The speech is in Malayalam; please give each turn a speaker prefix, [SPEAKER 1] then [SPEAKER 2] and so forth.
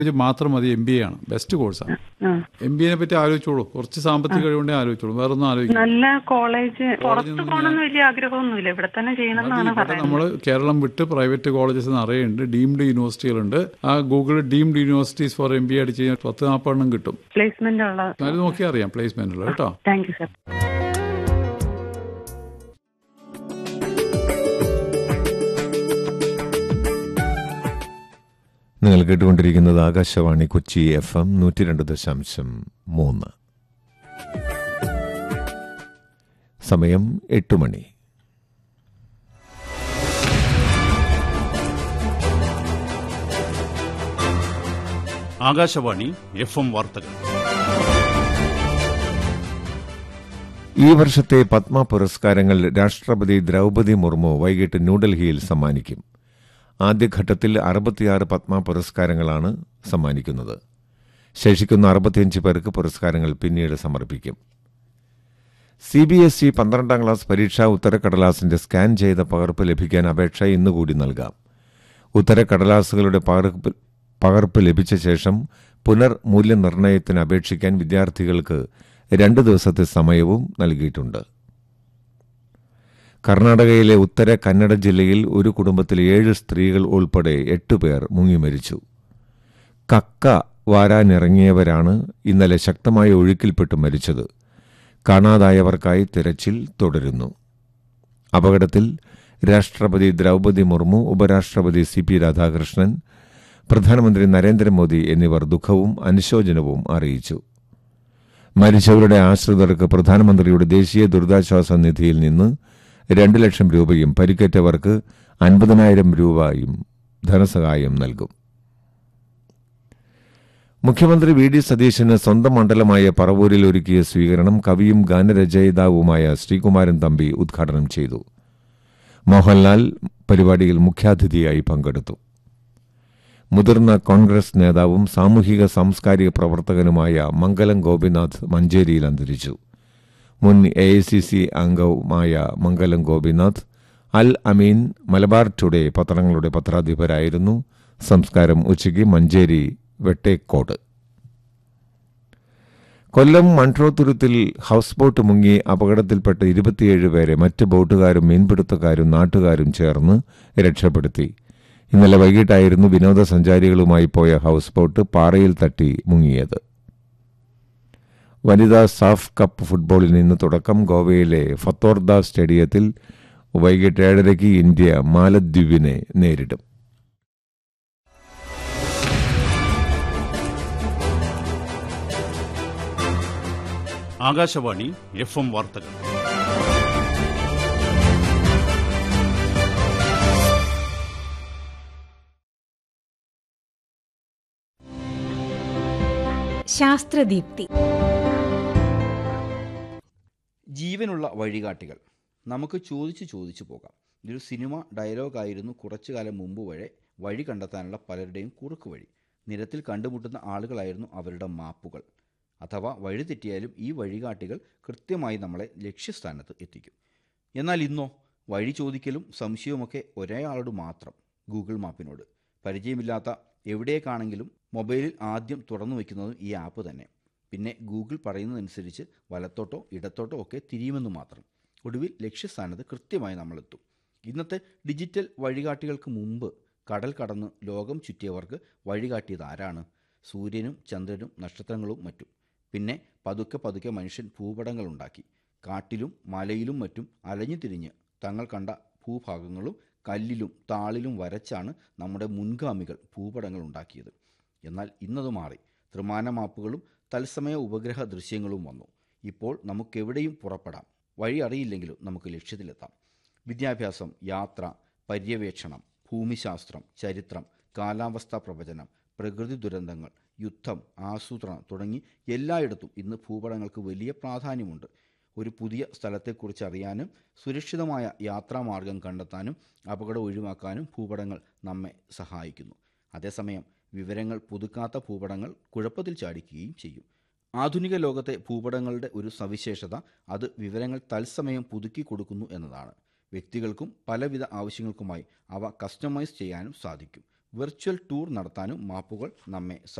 [SPEAKER 1] ഇത് മാത്രം മതി എം ബി എ ആണ് ബെസ്റ്റ് കോഴ്സാണ്
[SPEAKER 2] ആ.
[SPEAKER 1] എം ബി എനെ പറ്റി ആലോചിച്ചോളൂ കുറച്ച് സാമ്പത്തിക കഴിവുണ്ടെങ്കിൽ ആലോചിച്ചോളൂ വേറെ ഒന്നും ആലോചിക്കും
[SPEAKER 2] നല്ല കോളേജ് പുറത്ത് പോകണമെന്ന് വലിയ ആഗ്രഹമൊന്നുമില്ല ഇവിടെ തന്നെ ചെയ്യണമെന്നാണ്
[SPEAKER 1] ഇവിടെ
[SPEAKER 2] പറയുന്നത്
[SPEAKER 1] നമ്മൾ കേരളം വിട്ട് പ്രൈവറ്റ് കോളേജസ് നിറയുണ്ട് ഡീംഡ് യൂണിവേഴ്സിറ്റികളുണ്ട് ആ Google deemed universities for M B അടിച്ച് കഴിഞ്ഞാൽ പത്ത് നാൽപ്പതെണ്ണം കിട്ടും
[SPEAKER 2] പ്ലേസ്മെന്റ് ഉള്ള
[SPEAKER 1] അത് നോക്കി അറിയാം പ്ലേസ്മെന്റിൽ കേട്ടോ
[SPEAKER 2] താങ്ക് യു സർ
[SPEAKER 3] നിങ്ങൾ കേട്ടുകൊണ്ടിരിക്കുന്നത് ആകാശവാണി കൊച്ചി എഫ് എം നൂറ്റി രണ്ട് ദശാംശം മൂന്ന് സമയം എട്ട് മണി
[SPEAKER 4] ആകാശവാണി എഫ് എം വാർത്തകൾ
[SPEAKER 3] ഈ വർഷത്തെ പത്മ പുരസ്കാരങ്ങൾ രാഷ്ട്രപതി ദ്രൗപദി മുർമു വൈകിട്ട് ന്യൂഡൽഹിയിൽ സമ്മാനിക്കും ആദ്യഘട്ടത്തിൽ അറുപത്തിയാറ് പത്മ പുരസ്കാരങ്ങളാണ് സമ്മാനിക്കുന്നത് ശേഷിക്കുന്ന അറുപത്തിയഞ്ച് പേർക്ക് പുരസ്കാരങ്ങൾ പിന്നീട് സമർപ്പിക്കും സി ബി എസ് ഇ പന്ത്രണ്ടാം ക്ലാസ് പരീക്ഷാ ഉത്തരക്കടലാസിന്റെ സ്കാൻ ചെയ്ത പകർപ്പ് ലഭിക്കാൻ അപേക്ഷ ഇന്നുകൂടി നൽകാം ഉത്തരക്കടലാസുകളുടെ പകർപ്പ് പകർപ്പ് ലഭിച്ച ശേഷം പുനർമൂല്യനിർണ്ണയത്തിന് അപേക്ഷിക്കാൻ വിദ്യാർത്ഥികൾക്ക് രണ്ട് ദിവസത്തെ സമയവും നൽകിയിട്ടുണ്ട് കർണാടകയിലെ ഉത്തര കന്നഡ ജില്ലയിൽ ഒരു കുടുംബത്തിലെ ഏഴ് സ്ത്രീകൾ ഉൾപ്പെടെ എട്ട് പേർ മുങ്ങിമരിച്ചു കക്ക വാരാനിറങ്ങിയവരാണ് ഇന്നലെ ശക്തമായ ഒഴുക്കിൽപ്പെട്ട് മരിച്ചത് കാണാതായവർക്കായി തിരച്ചിൽ തുടരുന്നു അപകടത്തിൽ രാഷ്ട്രപതി ദ്രൗപദി മുർമു ഉപരാഷ്ട്രപതി സി പി രാധാകൃഷ്ണൻ പ്രധാനമന്ത്രി നരേന്ദ്രമോദി എന്നിവർ ദുഃഖവും അനുശോചനവും അറിയിച്ചു മരിച്ചവരുടെ ആശ്രിതർക്ക് പ്രധാനമന്ത്രിയുടെ ദേശീയ ദുരിതാശ്വാസ നിധിയിൽ നിന്ന് രണ്ട് ലക്ഷം രൂപയും പരിക്കേറ്റവർക്ക് അൻപതിനായിരം രൂപയും ധനസഹായം നൽകും മുഖ്യമന്ത്രി വി ഡി സതീശന് സ്വന്തം മണ്ഡലമായ പറവൂരിൽ ഒരുക്കിയ സ്വീകരണം കവിയും ഗാനരചയിതാവുമായ ശ്രീകുമാരൻ തമ്പി ഉദ്ഘാടനം ചെയ്തു മോഹൻലാൽ പരിപാടിയിൽ മുഖ്യാതിഥിയായി പങ്കെടുത്തു മുതിർന്ന കോൺഗ്രസ് നേതാവും സാമൂഹിക സാംസ്കാരിക പ്രവർത്തകനുമായ മംഗലം ഗോപിനാഥ് മഞ്ചേരിയിൽ അന്തരിച്ചു മുൻ എ ഐ സി സി അംഗവുമായ മംഗലം ഗോപിനാഥ് അൽ അമീൻ മലബാർ ടുഡേ പത്രങ്ങളുടെ പത്രാധിപരായിരുന്നു സംസ്കാരം ഉച്ചയ്ക്ക് മഞ്ചേരി വെട്ടേക്കോട് കൊല്ലം മൺട്രോത്തുരുത്തിൽ ഹൌസ് ബോട്ട് മുങ്ങി അപകടത്തിൽപ്പെട്ട ഇരുപത്തിയേഴ് പേരെ മറ്റ് ബോട്ടുകാരും മീൻപിടുത്തക്കാരും നാട്ടുകാരും ചേർന്ന് രക്ഷപ്പെടുത്തി ഇന്നലെ വൈകിട്ടായിരുന്നു വിനോദസഞ്ചാരികളുമായി പോയ ഹൌസ് ബോട്ട് പാറയിൽ തട്ടി മുങ്ങിയത് വനിതാ സാഫ് കപ്പ് ഫുട്ബോളിൽ നിന്ന് തുടക്കം ഗോവയിലെ ഫത്തോർദ സ്റ്റേഡിയത്തിൽ വൈകിട്ട് ഏഴരയ്ക്ക് ഇന്ത്യ മാലദ്വീപിനെ നേരിടും
[SPEAKER 4] ആകാശവാണി എഫ് എം വാർത്തകൾ
[SPEAKER 5] ശാസ്ത്രദീപ്തി
[SPEAKER 6] ജീവനുള്ള വഴികാട്ടികൾ നമുക്ക് ചോദിച്ചു ചോദിച്ചു പോകാം ഇതൊരു സിനിമ ഡയലോഗായിരുന്നു കുറച്ചു കാലം മുമ്പ് വരെ വഴി കണ്ടെത്താനുള്ള പലരുടെയും കുറുക്ക് വഴി നിരത്തിൽ കണ്ടുമുട്ടുന്ന ആളുകളായിരുന്നു അവരുടെ മാപ്പുകൾ അഥവാ വഴി തെറ്റിയാലും ഈ വഴികാട്ടികൾ കൃത്യമായി നമ്മളെ ലക്ഷ്യസ്ഥാനത്ത് എത്തിക്കും എന്നാൽ ഇന്നോ വഴി ചോദിക്കലും സംശയവുമൊക്കെ ഒരേ ആളോട് മാത്രം ഗൂഗിൾ മാപ്പിനോട് പരിചയമില്ലാത്ത എവിടേക്കാണെങ്കിലും മൊബൈലിൽ ആദ്യം തുറന്നു വയ്ക്കുന്നതും ഈ ആപ്പ് തന്നെ പിന്നെ ഗൂഗിൾ പറയുന്നതനുസരിച്ച് വലത്തോട്ടോ ഇടത്തോട്ടോ ഒക്കെ തിരിയുമെന്ന് മാത്രം ഒടുവിൽ ലക്ഷ്യസ്ഥാനത്ത് കൃത്യമായി നമ്മളെത്തും ഇന്നത്തെ ഡിജിറ്റൽ വഴികാട്ടികൾക്ക് മുമ്പ് കടൽ കടന്ന് ലോകം ചുറ്റിയവർക്ക് വഴികാട്ടിയത് ആരാണ് സൂര്യനും ചന്ദ്രനും നക്ഷത്രങ്ങളും മറ്റും പിന്നെ പതുക്കെ പതുക്കെ മനുഷ്യൻ ഭൂപടങ്ങൾ ഉണ്ടാക്കി കാട്ടിലും മലയിലും മറ്റും അലഞ്ഞു തിരിഞ്ഞ് തങ്ങൾ കണ്ട ഭൂഭാഗങ്ങളും കല്ലിലും താളിലും വരച്ചാണ് നമ്മുടെ മുൻഗാമികൾ ഭൂപടങ്ങൾ ഉണ്ടാക്കിയത് എന്നാൽ ഇന്നത് മാറി ത്രിമാന മാപ്പുകളും തത്സമയ ഉപഗ്രഹ ദൃശ്യങ്ങളും വന്നു ഇപ്പോൾ നമുക്കെവിടെയും പുറപ്പെടാം വഴി അറിയില്ലെങ്കിലും നമുക്ക് ലക്ഷ്യത്തിലെത്താം വിദ്യാഭ്യാസം യാത്ര പര്യവേക്ഷണം ഭൂമിശാസ്ത്രം ചരിത്രം കാലാവസ്ഥാ പ്രവചനം പ്രകൃതി ദുരന്തങ്ങൾ യുദ്ധം ആസൂത്രണം തുടങ്ങി എല്ലായിടത്തും ഇന്ന് ഭൂപടങ്ങൾക്ക് വലിയ പ്രാധാന്യമുണ്ട് ഒരു പുതിയ സ്ഥലത്തെക്കുറിച്ച് അറിയാനും സുരക്ഷിതമായ യാത്രാമാർഗം കണ്ടെത്താനും അപകടം ഒഴിവാക്കാനും ഭൂപടങ്ങൾ നമ്മെ സഹായിക്കുന്നു അതേസമയം വിവരങ്ങൾ പുതുക്കാത്ത ഭൂപടങ്ങൾ കുഴപ്പത്തിൽ ചാടിക്കുകയും ചെയ്യും ആധുനിക ലോകത്തെ ഭൂപടങ്ങളുടെ ഒരു സവിശേഷത അത് വിവരങ്ങൾ തത്സമയം പുതുക്കി കൊടുക്കുന്നു എന്നതാണ് വ്യക്തികൾക്കും പലവിധ ആവശ്യങ്ങൾക്കുമായി അവ കസ്റ്റമൈസ് ചെയ്യാനും സാധിക്കും വെർച്വൽ ടൂർ നടത്താനും മാപ്പുകൾ നമ്മെ